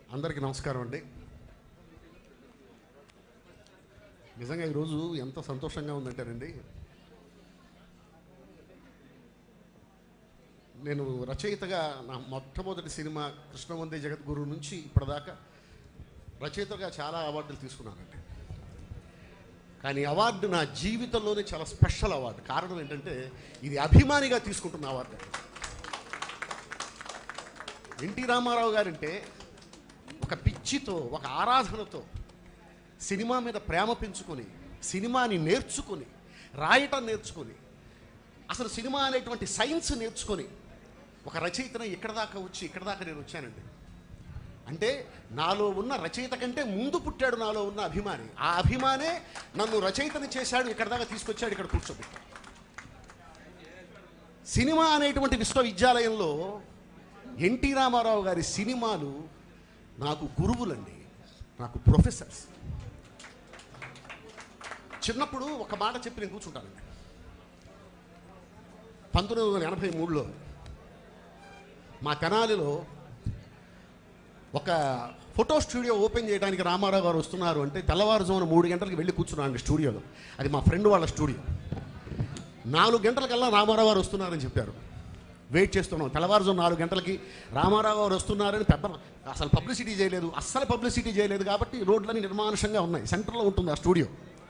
అందరికీ నమస్కారం అండి నిజంగా ఈరోజు ఎంత సంతోషంగా ఉందంటారండి నేను రచయితగా నా మొట్టమొదటి సినిమా కృష్ణవందే జగద్గురు నుంచి ఇప్పటిదాకా రచయితగా చాలా అవార్డులు తీసుకున్నానండి కానీ అవార్డు నా జీవితంలోనే చాలా స్పెషల్ అవార్డు కారణం ఏంటంటే ఇది అభిమానిగా తీసుకుంటున్న అవార్డు ఎన్టీ రామారావు గారంటే ఒక పిచ్చితో ఒక ఆరాధనతో సినిమా మీద ప్రేమ పెంచుకొని సినిమాని నేర్చుకొని రాయటం నేర్చుకొని అసలు సినిమా అనేటువంటి సైన్స్ నేర్చుకొని ఒక రచయితను ఇక్కడ దాకా వచ్చి ఇక్కడ దాకా నేను వచ్చానండి అంటే నాలో ఉన్న రచయిత కంటే ముందు పుట్టాడు నాలో ఉన్న అభిమాని ఆ అభిమానే నన్ను రచయితని చేశాడు ఇక్కడ దాకా తీసుకొచ్చాడు ఇక్కడ కూర్చోబెట్టాడు సినిమా అనేటువంటి విశ్వవిద్యాలయంలో ఎన్టీ రామారావు గారి సినిమాలు నాకు గురువులండి నాకు ప్రొఫెసర్స్ చిన్నప్పుడు ఒక మాట చెప్పి నేను కూర్చుంటానండి పంతొమ్మిది వందల ఎనభై మూడులో మా తెనాలిలో ఒక ఫోటో స్టూడియో ఓపెన్ చేయడానికి రామారావు గారు వస్తున్నారు అంటే తెల్లవారుజామున మూడు గంటలకు వెళ్ళి కూర్చున్నాను స్టూడియోలో అది మా ఫ్రెండ్ వాళ్ళ స్టూడియో నాలుగు గంటలకల్లా రామారావు గారు వస్తున్నారని చెప్పారు వెయిట్ చేస్తున్నాం తెల్లవారుజాము నాలుగు గంటలకి రామారావు గారు వస్తున్నారని పెద్ద అసలు పబ్లిసిటీ చేయలేదు అస్సలు పబ్లిసిటీ చేయలేదు కాబట్టి రోడ్లన్నీ నిర్మానుషంగా ఉన్నాయి సెంటర్లో ఉంటుంది ఆ స్టూడియో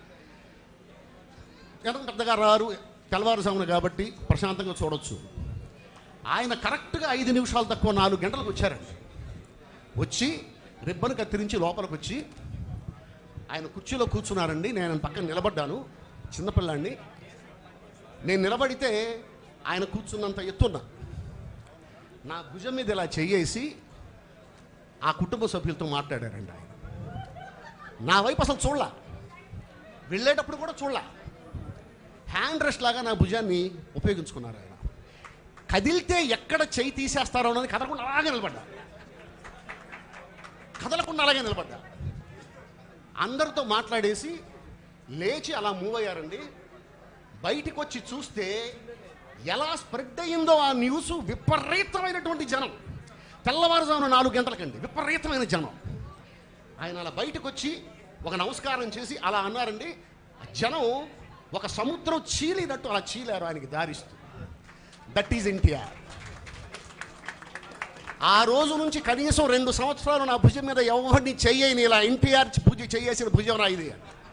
ఎంత పెద్దగా రారు తెల్లవారుజామున కాబట్టి ప్రశాంతంగా చూడొచ్చు ఆయన కరెక్ట్గా ఐదు నిమిషాలు తక్కువ నాలుగు గంటలకు వచ్చారండి వచ్చి రిబ్బన్ కత్తిరించి లోపలికి వచ్చి ఆయన కుర్చీలో కూర్చున్నారండి నేను ఆయన పక్కన నిలబడ్డాను చిన్నపిల్లాడిని నేను నిలబడితే ఆయన కూర్చున్నంత ఎత్తున్నా నా భుజం మీద ఇలా చెయ్యేసి ఆ కుటుంబ సభ్యులతో మాట్లాడారండి ఆయన నా వైపు అసలు చూడలా వెళ్ళేటప్పుడు కూడా చూడలా హ్యాండ్ రెస్ట్ లాగా నా భుజాన్ని ఉపయోగించుకున్నారు ఆయన కదిలితే ఎక్కడ చెయ్యి తీసేస్తారో అని కదలకుండా అలాగే నిలబడ్డా కదలకుండా అలాగే నిలబడ్డా అందరితో మాట్లాడేసి లేచి అలా మూవ్ అయ్యారండి బయటికి వచ్చి చూస్తే ఎలా స్ప్రెడ్ అయ్యిందో ఆ న్యూస్ విపరీతమైనటువంటి జనం తెల్లవారుజామున నాలుగు గంటలకండి విపరీతమైన జనం ఆయన అలా బయటకు వచ్చి ఒక నమస్కారం చేసి అలా అన్నారండి ఆ జనం ఒక సముద్రం చీలినట్టు అలా చీలారు ఆయనకి దారిస్తూ దట్ ఈజ్ ఎన్టీఆర్ ఆ రోజు నుంచి కనీసం రెండు సంవత్సరాలు నా భుజం మీద ఎవరిని చెయ్యని ఇలా ఎన్టీఆర్ పూజ చేయేసిన భుజం రా ఇది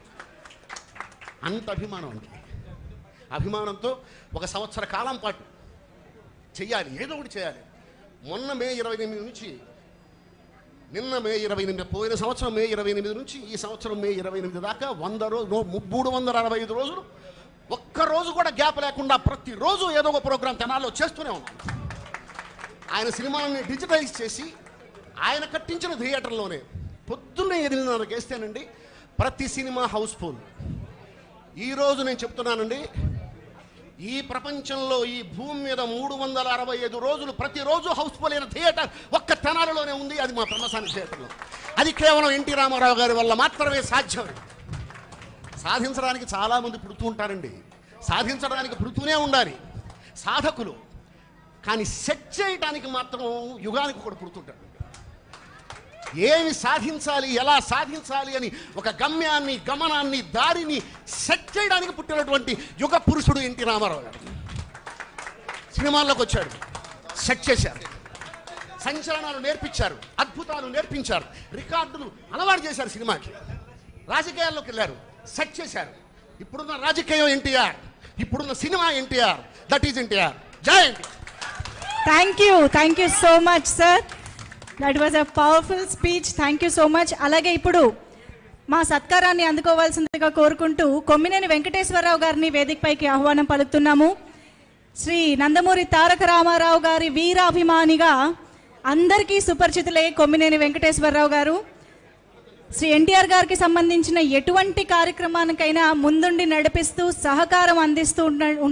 అంత అభిమానం అండి అభిమానంతో ఒక సంవత్సర కాలం పాటు చెయ్యాలి ఏదో ఒకటి చేయాలి మొన్న మే ఇరవై ఎనిమిది నుంచి నిన్న మే ఇరవై ఎనిమిది పోయిన సంవత్సరం మే ఇరవై ఎనిమిది నుంచి ఈ సంవత్సరం మే ఇరవై ఎనిమిది దాకా వంద రోజు మూడు వందల అరవై ఐదు రోజులు ఒక్క రోజు కూడా గ్యాప్ లేకుండా ప్రతిరోజు ఏదో ఒక ప్రోగ్రాం తెనాల్లో చేస్తూనే ఉన్నాం ఆయన సినిమాలని డిజిటలైజ్ చేసి ఆయన కట్టించిన థియేటర్లోనే పొద్దున్నే ఎనిమిదిన్నరకు వేస్తేనండి ప్రతి సినిమా హౌస్ఫుల్ ఈరోజు నేను చెప్తున్నానండి ఈ ప్రపంచంలో ఈ భూమి మీద మూడు వందల అరవై ఐదు రోజులు ప్రతిరోజు హౌస్ఫుల్ అయిన థియేటర్ ఒక్క తెనాలిలోనే ఉంది అది మా బ్రహ్మసాని థియేటర్లో అది కేవలం ఎన్టీ రామారావు గారి వల్ల మాత్రమే సాధ్యం సాధించడానికి చాలామంది పుడుతూ ఉంటారండి సాధించడానికి పుడుతూనే ఉండాలి సాధకులు కానీ సెట్ చేయడానికి మాత్రం యుగానికి ఒకడు పుడుతుంటాడు ఏమి సాధించాలి ఎలా సాధించాలి అని ఒక గమ్యాన్ని గమనాన్ని దారిని సెట్ చేయడానికి పుట్టినటువంటి యుగ పురుషుడు ఎన్టీ రామారావు గారు సినిమాల్లోకి వచ్చాడు సెట్ చేశారు సంచలనాలు నేర్పించారు అద్భుతాలు నేర్పించారు రికార్డులు అలవాటు చేశారు సినిమాకి రాజకీయాల్లోకి వెళ్ళారు సెట్ చేశారు ఇప్పుడున్న రాజకీయం ఎన్టీఆర్ ఇప్పుడున్న cinema NTR that is NTR జై NTR thank you thank you so much sir that was a powerful speech thank you so much అలాగే ఇప్పుడు మా సత్కారాన్ని అందుకోవాల్సిందిగా కోరుకుంటూ కొమ్మినేని వెంకటేశ్వరరావు గారిని వేదికపైకి ఆహ్వానం పలుకుతున్నాము శ్రీ నందమూరి తారక రామారావు గారి వీరాభిమానిగా అందరికీ సుపరిచితులే కొమ్మినేని వెంకటేశ్వరరావు గారు శ్రీ ఎన్టీఆర్ గారికి సంబంధించిన ఎటువంటి కార్యక్రమానికైనా ముందుండి నడిపిస్తూ సహకారం అందిస్తూ ఉన్న